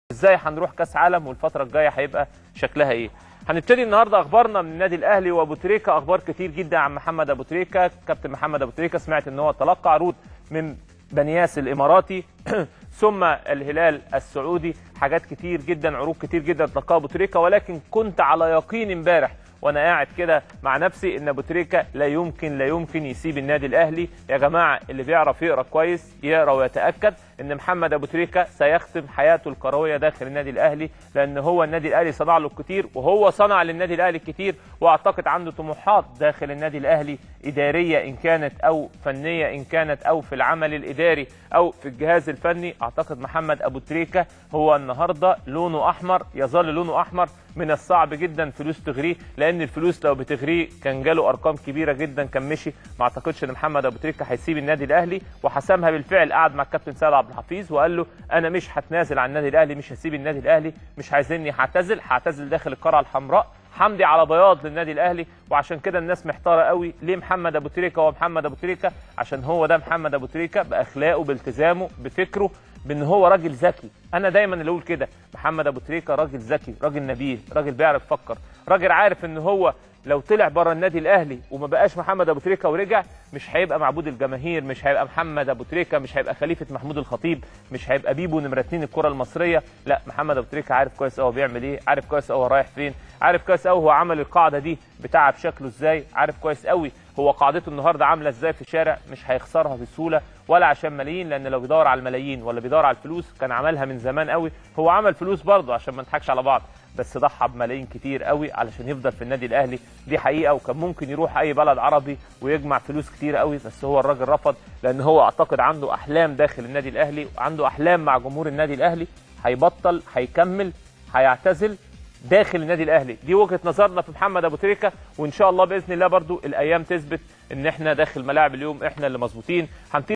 ازاي هنروح كاس عالم والفتره الجايه هيبقى شكلها ايه هنبتدي النهارده اخبارنا من النادي الاهلي وابو تريكه اخبار كتير جدا عن محمد ابو تريكه كابتن محمد ابو تريكه سمعت ان هو تلقى عروض من بنياس الاماراتي ثم الهلال السعودي حاجات كتير جدا عروض كتير جدا تلقاها ابو تريكه ولكن كنت على يقين امبارح وانا قاعد كده مع نفسي ان ابو تريكه لا يمكن لا يمكن يسيب النادي الاهلي يا جماعه اللي بيعرف يقرا كويس يقرا ويتاكد ان محمد ابو تريكه سيختم حياته الكرويه داخل النادي الاهلي لان هو النادي الاهلي صنع له الكتير وهو صنع للنادي الاهلي الكتير واعتقد عنده طموحات داخل النادي الاهلي اداريه ان كانت او فنيه ان كانت او في العمل الاداري او في الجهاز الفني اعتقد محمد ابو تريكه هو النهارده لونه احمر يظل لونه احمر من الصعب جدا فلوس تغريه لان الفلوس لو بتغريه كان جاله ارقام كبيره جدا كان مشي ما اعتقدش ان محمد ابو تريكه هيسيب النادي الاهلي وحسمها بالفعل قعد مع الكابتن سيد عبد الحفيظ وقال له انا مش هتنازل عن النادي الاهلي مش هسيب النادي الاهلي مش عايزيني هعتزل هعتزل داخل القرعه الحمراء حمدي على بياض للنادي الاهلي وعشان كده الناس محتاره قوي ليه محمد ابو تريكه هو محمد ابو تريكه عشان هو ده محمد ابو تريكه باخلاقه بالتزامه بفكره بان هو راجل ذكي انا دايما اللي اقول كده محمد ابو تريكه راجل ذكي راجل نبيه راجل بيعرف يفكر راجل عارف ان هو لو طلع بره النادي الاهلي وما بقاش محمد ابو تريكه ورجع مش هيبقى معبود الجماهير مش هيبقى محمد ابو تريكه مش هيبقى خليفه محمود الخطيب مش هيبقى بيبو نمره اتنين الكره المصريه لا محمد ابو تريكه عارف كويس قوي هو بيعمل ايه عارف كويس قوي هو رايح فين عارف كويس قوي هو عمل القاعده دي بتاعها بشكله ازاي عارف كويس قوي هو قاعدته النهارده عامله ازاي في الشارع مش هيخسرها بسهوله ولا عشان ملايين لان لو بيدور على الملايين ولا بيدور على الفلوس كان عملها من زمان قوي هو عمل فلوس برضه عشان ما نضحكش على بعض بس ضحى بملايين كتير قوي علشان يفضل في النادي الاهلي دي حقيقه وكان ممكن يروح اي بلد عربي ويجمع فلوس كتير قوي بس هو الراجل رفض لان هو اعتقد عنده احلام داخل النادي الاهلي وعنده احلام مع جمهور النادي الاهلي هيبطل هيكمل هيعتزل داخل النادي الاهلي دي وجهه نظرنا في محمد ابو تريكه وان شاء الله باذن الله برضو الايام تثبت ان احنا داخل ملاعب اليوم احنا اللي مظبوطين